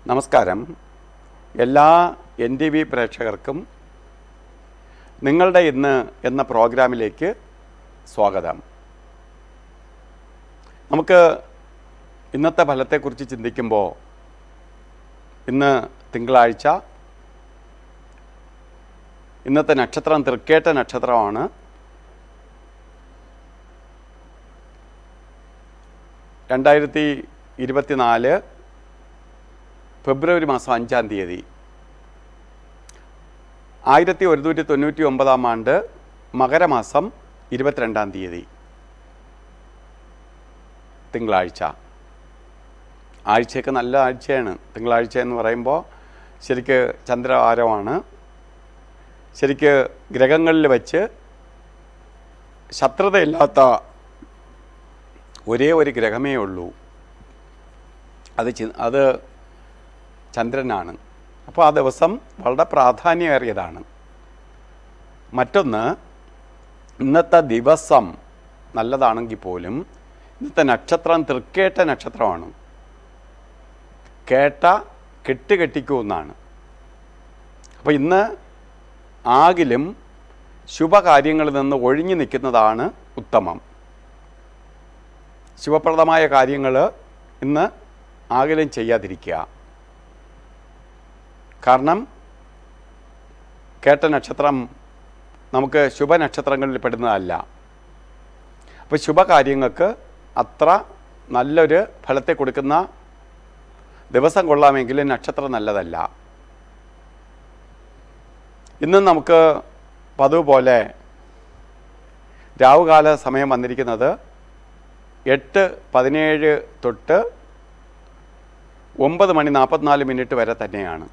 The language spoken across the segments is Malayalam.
നമസ്കാരം എല്ലാ എൻ ടി വി പ്രേക്ഷകർക്കും നിങ്ങളുടെ ഇന്ന് എന്ന പ്രോഗ്രാമിലേക്ക് സ്വാഗതം നമുക്ക് ഇന്നത്തെ ഫലത്തെക്കുറിച്ച് ചിന്തിക്കുമ്പോൾ ഇന്ന് തിങ്കളാഴ്ച ഇന്നത്തെ നക്ഷത്രം തൃക്കേട്ട നക്ഷത്രമാണ് രണ്ടായിരത്തി ഇരുപത്തിനാല് ഫെബ്രുവരി മാസം അഞ്ചാം തീയതി ആയിരത്തി ഒരുന്നൂറ്റി തൊണ്ണൂറ്റി ഒമ്പതാം ആണ്ട് മകരമാസം ഇരുപത്തിരണ്ടാം തീയതി തിങ്കളാഴ്ച ആഴ്ചയൊക്കെ നല്ല ആഴ്ചയാണ് തിങ്കളാഴ്ച എന്ന് പറയുമ്പോൾ ശരിക്ക് ചന്ദ്രവാരമാണ് ശരിക്ക് ഗ്രഹങ്ങളിൽ വെച്ച് ശത്രുതയില്ലാത്ത ഒരേ ഒരു ഗ്രഹമേ ഉള്ളൂ അത് ചി- അത് ചന്ദ്രനാണ് അപ്പോൾ ആ ദിവസം വളരെ പ്രാധാന്യമേറിയതാണ് മറ്റൊന്ന് ഇന്നത്തെ ദിവസം നല്ലതാണെങ്കിൽ പോലും ഇന്നത്തെ നക്ഷത്രം തൃക്കേട്ട നക്ഷത്രമാണ് കേട്ട കെട്ട് കെട്ടിക്കുമെന്നാണ് അപ്പോൾ ഇന്ന് ആകിലും ശുഭകാര്യങ്ങളിൽ നിന്ന് ഒഴിഞ്ഞു നിൽക്കുന്നതാണ് ഉത്തമം ശുഭപ്രദമായ കാര്യങ്ങൾ ഇന്ന് ആകിലും ചെയ്യാതിരിക്കുക കാരണം കേട്ട നക്ഷത്രം നമുക്ക് ശുഭനക്ഷത്രങ്ങളിൽ പെടുന്നതല്ല അപ്പോൾ ശുഭകാര്യങ്ങൾക്ക് അത്ര നല്ലൊരു ഫലത്തെ കൊടുക്കുന്ന ദിവസം കൊള്ളാമെങ്കിലും നക്ഷത്രം നല്ലതല്ല ഇന്നും നമുക്ക് പതിവ് പോലെ രാവുകാല സമയം വന്നിരിക്കുന്നത് എട്ട് പതിനേഴ് തൊട്ട് ഒമ്പത് മണി നാൽപ്പത്തിനാല് മിനിറ്റ് വരെ തന്നെയാണ്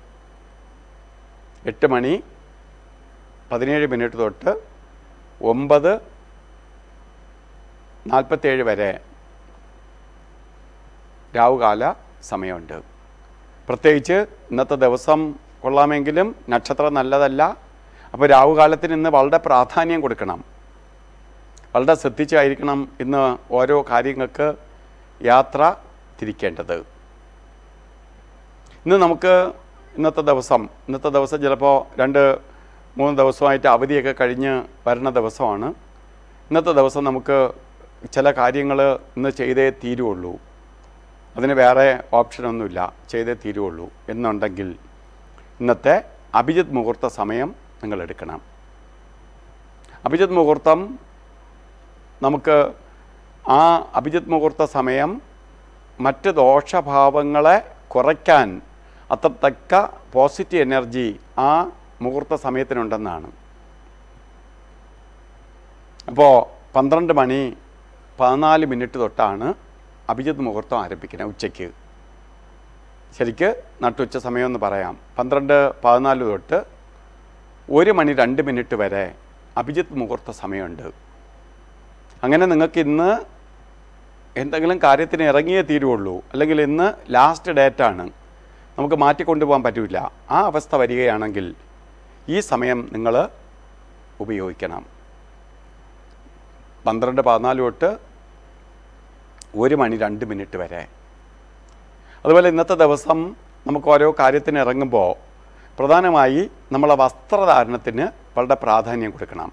എട്ട് മണി പതിനേഴ് മിനിറ്റ് തൊട്ട് ഒമ്പത് നാൽപ്പത്തേഴ് വരെ രാവുകാല സമയമുണ്ട് പ്രത്യേകിച്ച് ഇന്നത്തെ ദിവസം കൊള്ളാമെങ്കിലും നക്ഷത്രം നല്ലതല്ല അപ്പോൾ രാവുകാലത്തിന് ഇന്ന് വളരെ പ്രാധാന്യം കൊടുക്കണം വളരെ ശ്രദ്ധിച്ചായിരിക്കണം ഇന്ന് ഓരോ കാര്യങ്ങൾക്ക് യാത്ര തിരിക്കേണ്ടത് ഇന്ന് നമുക്ക് ഇന്നത്തെ ദിവസം ഇന്നത്തെ ദിവസം ചിലപ്പോൾ രണ്ട് മൂന്ന് ദിവസമായിട്ട് അവധിയൊക്കെ കഴിഞ്ഞ് വരുന്ന ദിവസമാണ് ഇന്നത്തെ ദിവസം നമുക്ക് ചില കാര്യങ്ങൾ ഇന്ന് ചെയ്തേ തീരുള്ളൂ അതിന് വേറെ ഓപ്ഷനൊന്നുമില്ല ചെയ്തേ തീരുള്ളൂ എന്നുണ്ടെങ്കിൽ ഇന്നത്തെ അഭിജിത് മുഹൂർത്ത സമയം നിങ്ങൾ എടുക്കണം അഭിജിത് മുഹൂർത്തം നമുക്ക് ആ അഭിജിത് മുഹൂർത്ത സമയം മറ്റ് ദോഷഭാവങ്ങളെ കുറയ്ക്കാൻ അത്ര തക്ക പോസിറ്റീവ് എനർജി ആ മുഹൂർത്ത സമയത്തിനുണ്ടെന്നാണ് അപ്പോൾ പന്ത്രണ്ട് മണി പതിനാല് മിനിറ്റ് തൊട്ടാണ് അഭിജിത് മുഹൂർത്തം ആരംഭിക്കുന്നത് ഉച്ചയ്ക്ക് ശരിക്ക് നട്ടുച്ച സമയമെന്ന് പറയാം പന്ത്രണ്ട് പതിനാല് തൊട്ട് ഒരു മണി രണ്ട് മിനിറ്റ് വരെ അഭിജിത്ത് മുഹൂർത്ത സമയമുണ്ട് അങ്ങനെ നിങ്ങൾക്ക് ഇന്ന് എന്തെങ്കിലും കാര്യത്തിന് ഇറങ്ങിയേ തീരുള്ളൂ അല്ലെങ്കിൽ ഇന്ന് ലാസ്റ്റ് ഡേറ്റാണ് നമുക്ക് മാറ്റിക്കൊണ്ടുപോകാൻ പറ്റില്ല ആ അവസ്ഥ വരികയാണെങ്കിൽ ഈ സമയം നിങ്ങൾ ഉപയോഗിക്കണം പന്ത്രണ്ട് പതിനാല് തൊട്ട് ഒരു മണി രണ്ട് മിനിറ്റ് വരെ അതുപോലെ ഇന്നത്തെ ദിവസം നമുക്ക് ഓരോ കാര്യത്തിന് ഇറങ്ങുമ്പോൾ പ്രധാനമായി നമ്മളെ വസ്ത്രധാരണത്തിന് വളരെ പ്രാധാന്യം കൊടുക്കണം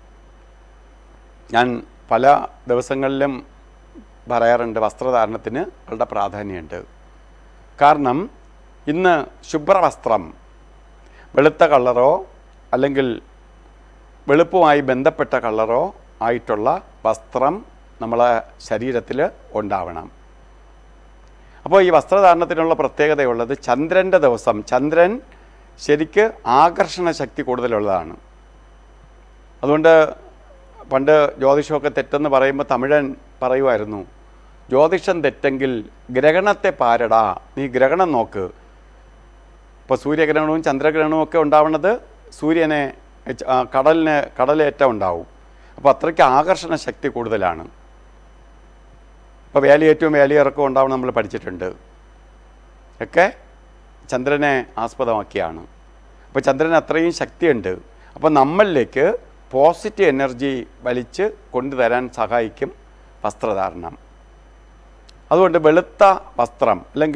ഞാൻ പല ദിവസങ്ങളിലും പറയാറുണ്ട് വസ്ത്രധാരണത്തിന് വളരെ പ്രാധാന്യമുണ്ട് കാരണം ഇന്ന് ശുഭ്രവസ്ത്രം വെളുത്ത കളറോ അല്ലെങ്കിൽ വെളുപ്പുമായി ബന്ധപ്പെട്ട കളറോ ആയിട്ടുള്ള വസ്ത്രം നമ്മളെ ശരീരത്തിൽ ഉണ്ടാവണം അപ്പോൾ ഈ വസ്ത്രധാരണത്തിനുള്ള പ്രത്യേകതയുള്ളത് ചന്ദ്രൻ്റെ ദിവസം ചന്ദ്രൻ ശരിക്ക് ആകർഷണ ശക്തി കൂടുതലുള്ളതാണ് അതുകൊണ്ട് പണ്ട് ജ്യോതിഷമൊക്കെ തെറ്റെന്ന് പറയുമ്പോൾ തമിഴൻ പറയുമായിരുന്നു ജ്യോതിഷം തെറ്റെങ്കിൽ ഗ്രഹണത്തെ പാരടാ നീ ഗ്രഹണം നോക്ക് ഇപ്പോൾ സൂര്യഗ്രഹണവും ചന്ദ്രഗ്രഹണവും ഒക്കെ ഉണ്ടാവുന്നത് സൂര്യനെ ആ, കടലിന് കടലേറ്റം ഉണ്ടാവും അപ്പോൾ അത്രയ്ക്ക് ആകർഷണ ശക്തി കൂടുതലാണ് ഇപ്പോൾ വേലിയേറ്റവും വേലിയിറക്കവും ഉണ്ടാവണം നമ്മൾ പഠിച്ചിട്ടുണ്ട് ഒക്കെ ചന്ദ്രനെ ആസ്പദമാക്കിയാണ് അപ്പോൾ ചന്ദ്രന് അത്രയും ശക്തിയുണ്ട് അപ്പോൾ നമ്മളിലേക്ക് പോസിറ്റീവ് എനർജി വലിച്ച് കൊണ്ടുതരാൻ സഹായിക്കും വസ്ത്രധാരണം അതുകൊണ്ട് വെളുത്ത വസ്ത്രം അല്ലെങ്കിൽ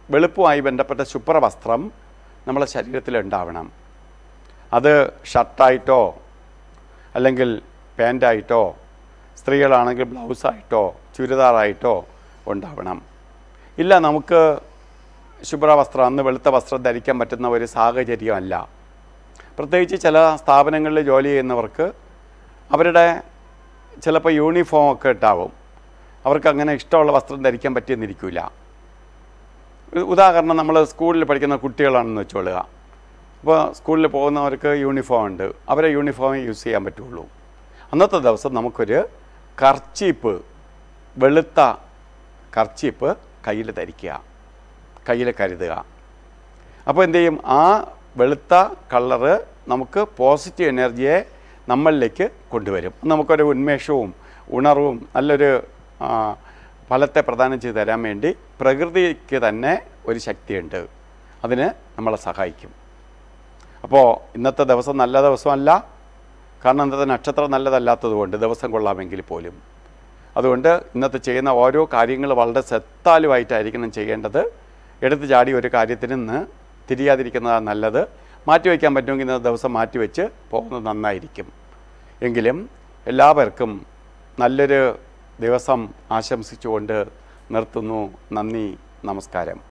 വെളുപ്പുമായി ബന്ധപ്പെട്ട ശുഭ്രവസ്ത്രം നമ്മളെ ശരീരത്തിൽ ഉണ്ടാവണം അത് ഷർട്ടായിട്ടോ അല്ലെങ്കിൽ പാൻറ്റായിട്ടോ സ്ത്രീകളാണെങ്കിൽ ബ്ലൗസായിട്ടോ ചുരിദാറായിട്ടോ ഉണ്ടാവണം ഇല്ല നമുക്ക് ശുഭ്രവസ്ത്രം അന്ന് വെളുത്ത വസ്ത്രം ധരിക്കാൻ പറ്റുന്ന ഒരു സാഹചര്യമല്ല പ്രത്യേകിച്ച് ചില സ്ഥാപനങ്ങളിൽ ജോലി ചെയ്യുന്നവർക്ക് അവരുടെ ചിലപ്പോൾ യൂണിഫോം ഒക്കെ ഉണ്ടാവും അവർക്ക് അങ്ങനെ ഇഷ്ടമുള്ള വസ്ത്രം ധരിക്കാൻ പറ്റിയെന്നിരിക്കില്ല ഉ- ഉദാഹരണം നമ്മൾ സ്കൂളിൽ പഠിക്കുന്ന കുട്ടികളാണെന്ന് വെച്ചോളുക അപ്പോൾ സ്കൂളിൽ പോകുന്നവർക്ക് യൂണിഫോം ഉണ്ട് അവരെ യൂണിഫോമേ യൂസ് ചെയ്യാൻ പറ്റുള്ളൂ അന്നത്തെ ദിവസം നമുക്കൊരു കർച്ചീപ്പ് വെളുത്ത കർച്ചീപ്പ് കയ്യിൽ ധരിക്കുക കയ്യിൽ കരുതുക അപ്പോൾ എന്ത് ചെയ്യും ആ വെളുത്ത കളറ് നമുക്ക് പോസിറ്റീവ് എനർജിയെ നമ്മളിലേക്ക് കൊണ്ടുവരും നമുക്കൊരു ഉന്മേഷവും ഉണർവും നല്ലൊരു ആ, ഫലത്തെ പ്രദാനം ചെയ്തു തരാൻ വേണ്ടി പ്രകൃതിക്ക് തന്നെ ഒരു ശക്തിയുണ്ട് അതിന് നമ്മളെ സഹായിക്കും അപ്പോൾ ഇന്നത്തെ ദിവസം നല്ല ദിവസമല്ല കാരണം ഇന്നത്തെ നക്ഷത്രം നല്ലതല്ലാത്തത് കൊണ്ട് ദിവസം കൊള്ളാമെങ്കിൽ പോലും അതുകൊണ്ട് ഇന്നത്തെ ചെയ്യുന്ന ഓരോ കാര്യങ്ങൾ വളരെ ശ്രദ്ധാലുവായിട്ടായിരിക്കണം ചെയ്യേണ്ടത് എടുത്തു ചാടി ഒരു കാര്യത്തിൽ നിന്ന് തിരിയാതിരിക്കുന്നതാണ് നല്ലത് മാറ്റിവെക്കാൻ പറ്റുമെങ്കിൽ ഇന്നത്തെ ദിവസം മാറ്റിവെച്ച് പോകുന്നത് നന്നായിരിക്കും എങ്കിലും എല്ലാവർക്കും നല്ലൊരു ദിവസം ആശംസിച്ചുകൊണ്ട് നിർത്തുന്നു നന്ദി നമസ്കാരം